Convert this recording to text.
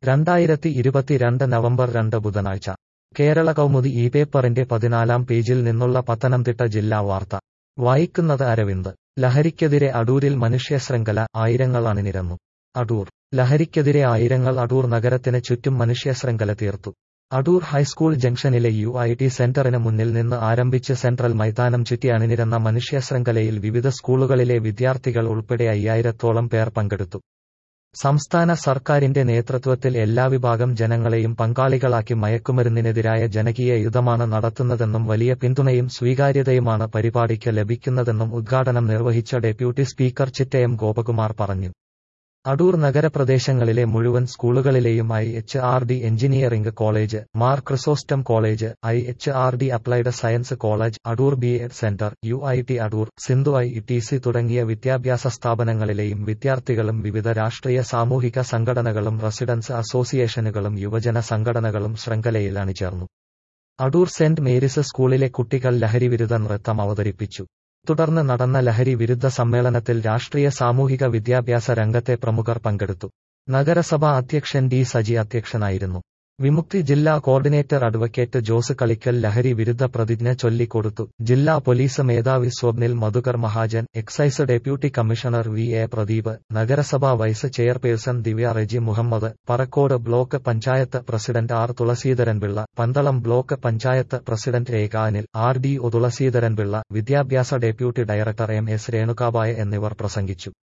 രണ്ടായിരത്തി ഇരുപത്തിരണ്ട് നവംബർ രണ്ട് ബുധനാഴ്ച കേരള കൗമുദി ഈ പേപ്പറിന്റെ പതിനാലാം പേജിൽ നിന്നുള്ള പത്തനംതിട്ട ജില്ലാ വാർത്ത വായിക്കുന്നത് അരവിന്ദ് ലഹരിക്കെതിരെ അടൂരിൽ മനുഷ്യശൃംഖല ആയിരങ്ങൾ അണിനിരന്നു അടൂർ ലഹരിക്കെതിരെ ആയിരങ്ങൾ അടൂർ നഗരത്തിന് ചുറ്റും മനുഷ്യശൃംഖല തീർത്തു അടൂർ ഹൈസ്കൂൾ ജംഗ്ഷനിലെ യു ഐ ടി സെന്ററിന് മുന്നിൽ നിന്ന് ആരംഭിച്ച് സെൻട്രൽ മൈതാനം ചുറ്റി അണിനിരന്ന മനുഷ്യശൃംഖലയിൽ വിവിധ സ്കൂളുകളിലെ വിദ്യാർത്ഥികൾ ഉൾപ്പെടെ അയ്യായിരത്തോളം പേർ പങ്കെടുത്തു സംസ്ഥാന സർക്കാരിന്റെ നേതൃത്വത്തിൽ എല്ലാ വിഭാഗം ജനങ്ങളെയും പങ്കാളികളാക്കി മയക്കുമരുന്നിനെതിരായ ജനകീയ യുദ്ധമാണ് നടത്തുന്നതെന്നും വലിയ പിന്തുണയും സ്വീകാര്യതയുമാണ് പരിപാടിക്ക് ലഭിക്കുന്നതെന്നും ഉദ്ഘാടനം നിർവഹിച്ച ഡെപ്യൂട്ടി സ്പീക്കർ ചിറ്റയം ഗോപകുമാർ പറഞ്ഞു അടൂർ നഗരപ്രദേശങ്ങളിലെ മുഴുവൻ സ്കൂളുകളിലെയും I H R D engineering college Mar Chrysostom college I H R D applied science college Adoor B Ed centre U I T Adoor Sindhu I T C തുടങ്ങിയ വിദ്യാഭ്യാസ സ്ഥാപനങ്ങളിലെയും വിദ്യാർത്ഥികളും വിവിധ രാഷ്ട്രീയ സാമൂഹിക സംഘടനകളും റെസിഡൻസ് അസോസിയേഷനുകളും യുവജന സംഘടനകളും ശൃംഖലയിൽ അണിചേർന്നു അടൂർ സെന്റ് മേരീസ് സ്കൂളിലെ കുട്ടികൾ ലഹരിവിരുദ്ധ നൃത്തം അവതരിപ്പിച്ചു തുടർന്ന് നടന്ന ലഹരി വിരുദ്ധ സമ്മേളനത്തിൽ രാഷ്ട്രീയ സാമൂഹിക വിദ്യാഭ്യാസ രംഗത്തെ പ്രമുഖർ പങ്കെടുത്തു നഗരസഭാ അധ്യക്ഷൻ ഡി സജി അധ്യക്ഷനായിരുന്നു വിമുക്തി ജില്ലാ കോർഡിനേറ്റർ അഡ്വക്കേറ്റ് ജോസ് കളിക്കൽ ലഹരി വിരുദ്ധ പ്രതിജ്ഞ ചൊല്ലിക്കൊടുത്തു ജില്ലാ പോലീസ് മേധാവി Swapnil Madhukar Mahajan excise deputy commissioner V A Pradeep നഗരസഭാ vice chairperson Divya Reji Muhammad Parakode block panchayat president R Thulaseedharanpillai Pandalam block panchayat president Rekhanil R D O Thulaseedharanpillai വിദ്യാഭ്യാസ deputy director M S Renukabai എന്നിവർ പ്രസംഗിച്ചു